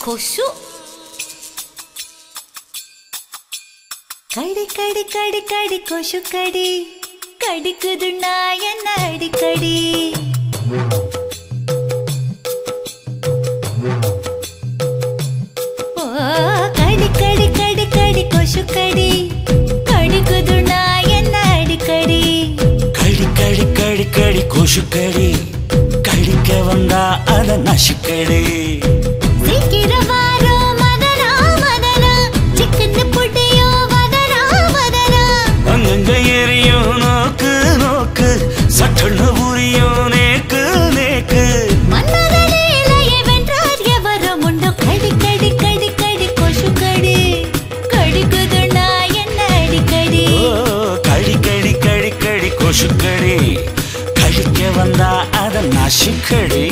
கொசு கடி கடி கடி கடி கொசு கடி கடிக்குதுன்னா என்ன அடிக்கடி ஓ, கடி கடி கடி கடி கொசு கடி கடிக்குதுன்னா என்ன அடிக்கடி கடி கடி கடி கடி கொசுக்கடி கடிக்க வந்தா அத நசுக்கடி சீக்கிரம் வாரோ மதனா மதனா சிக்கன்னு புட்டியோ வதனா வதனா அங்கங்க எரியும் நோக்கு நோக்கு சட்டுன்னு புரியும் நேக்கு நேக்கு மன்மதனே இலையை வென்றார் எவரும் உண்டோ கடி கடி கடி கடி கொசு கடி கடிக்குதுன்னா என்ன அடிக்கடி ஓ, கடி கடி கடி கடி கொசுக்கடி கடிக்க வந்தா அத நசுக்கடி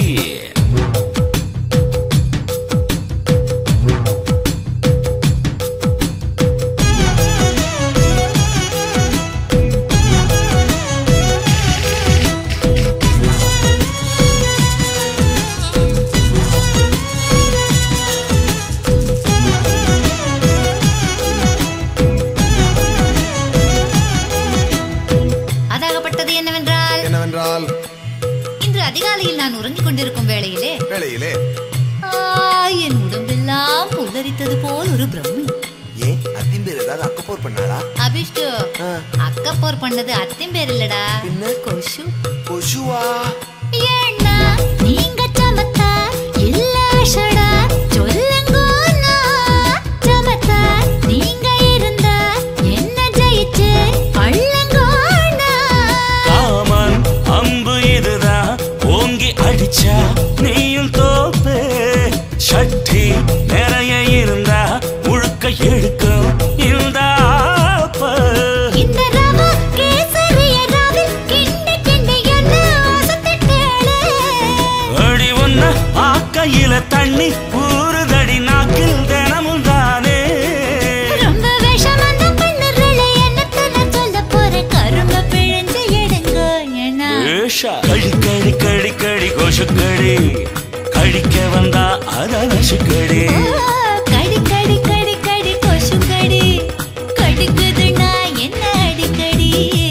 அதாகப்பட்டது என்னவென்றால் என்னவென்றால் இன்று அதிகாலையில் நான் உறங்கிக் கொண்டிருக்கும் வேளையிலே வேளையிலே ஆ, என் உடம்பெல்லாம் புல்லரித்தது போல் ஒரு பிரம்மை ஏன் அத்தின் பேர் ஏதாவது அக்கப்போர் பண்ணாளா அபிஷ்டு ஆ. அக்கப்போர் பண்ணது அத்தின் பேர் இல்லடா பின்ன? கொசு கொசுவா ஏன்னா நீங்க சமத்தார் இல்ல அஷடா சொல்லுங்கோனா சமத்தார் நீங்க இருந்தா என்ன ஜெயிச்சு அள்ளங்கோனா காமன் அம்பு இதுதான் ஓங்கி அடிச்சா நீயும் தோப்பு சட்டி நிறைய இருந்தா முழுக்க எடுக்கும் இந்த ஆப்பு. இந்த ரவா கேசரிய ராவில் கிண்டி கிண்டி என்ன அசத்திட்டேளே அடி ஒன்ன ஆக்கையில தண்ணி ஊறுதடி நாக்கில் தினமும் தானே ரொம்ப விஷம் அந்த பெண்ணுருளை என்னத்துல சொல்ல போற கரும்ப பிழிஞ்சு எடுங்க ஏன்னா ஏஷா. கடி கடி கடி கடி கொசுக்கடி கடிக்க வந்தா அத நசுக்கடி கடி கடி கடி கடி கொசு கடி கடிக்குதுன்னா என்ன அடிக்கடி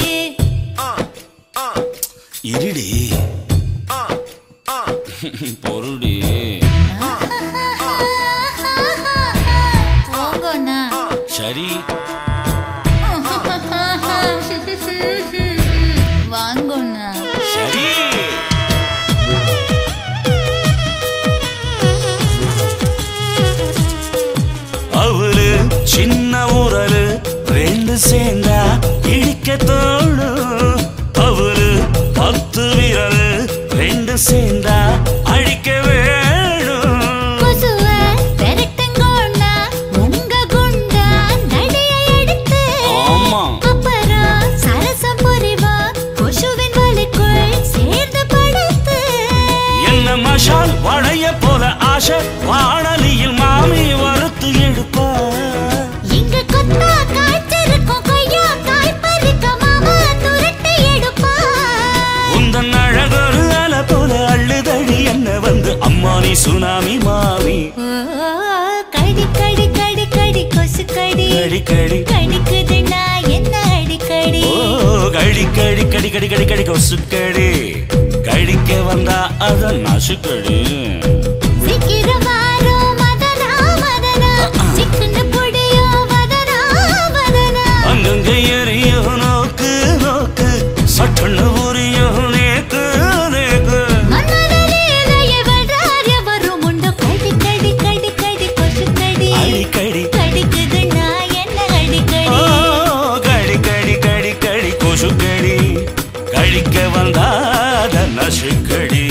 இருடி பொருடி போங்கண்ணா சரி வாங்கண்ணா சரி அவரு சின்ன உரலு ரெண்டு சேர்ந்தா இடிக்க தோணும் அவரு பத்து விரலு ரெண்டு சேர்ந்தா அடிக்க வேணும் கொசுவ பெரட்டுங்கோண்ணா உங்க குண்டா நடைய எடுத்து ஆமா. அப்புறம் சரசம் புரிவா கொசுவின் வலிக்குள் சேர்ந்து படுத்து என்ன மஷால் வளைய போல ஆசை வானலியில் மாமி வறுத்து எடுப்பா இங்க கொத்தா காய்ச்சிருக்கும் கொய்யா காய் பறிக்க மாமா துரட்டி எடுப்பா உந்தன் அழகொரு அல போல அள்ளுதடி என்ன வந்து அம்மா நீ சுனாமி மாமி ஓ, கடி கடி கடி கடி கொசு கடி கடி கடி கடிக்குதுன்னா என்ன அடிக்கடி ஓ கடி கடி கடி கடி கடி கடி கொசுக்கடி கடிக்க வந்தா அத நசுக்கடி சீக்கிரம் வாரோ மதனா மதனா சிக்கன்னு புடியோ வதனா வதனா அங்கங்க எரியோ நோக்கு நோக்கு சட்டுன்னு புரியோ நேக்கு நேக்கு மன்னரே இலையை வென்றார் எவரும் உண்டு கடி கடி கடி கடி கொசு கடி அடிக்கடி கடிக்குதுன்னா என்ன ஓ அடிக்கடி கடி கடி கடி கடி கொசுக்கடி கடிக்க வந்தாத நசுக்கடி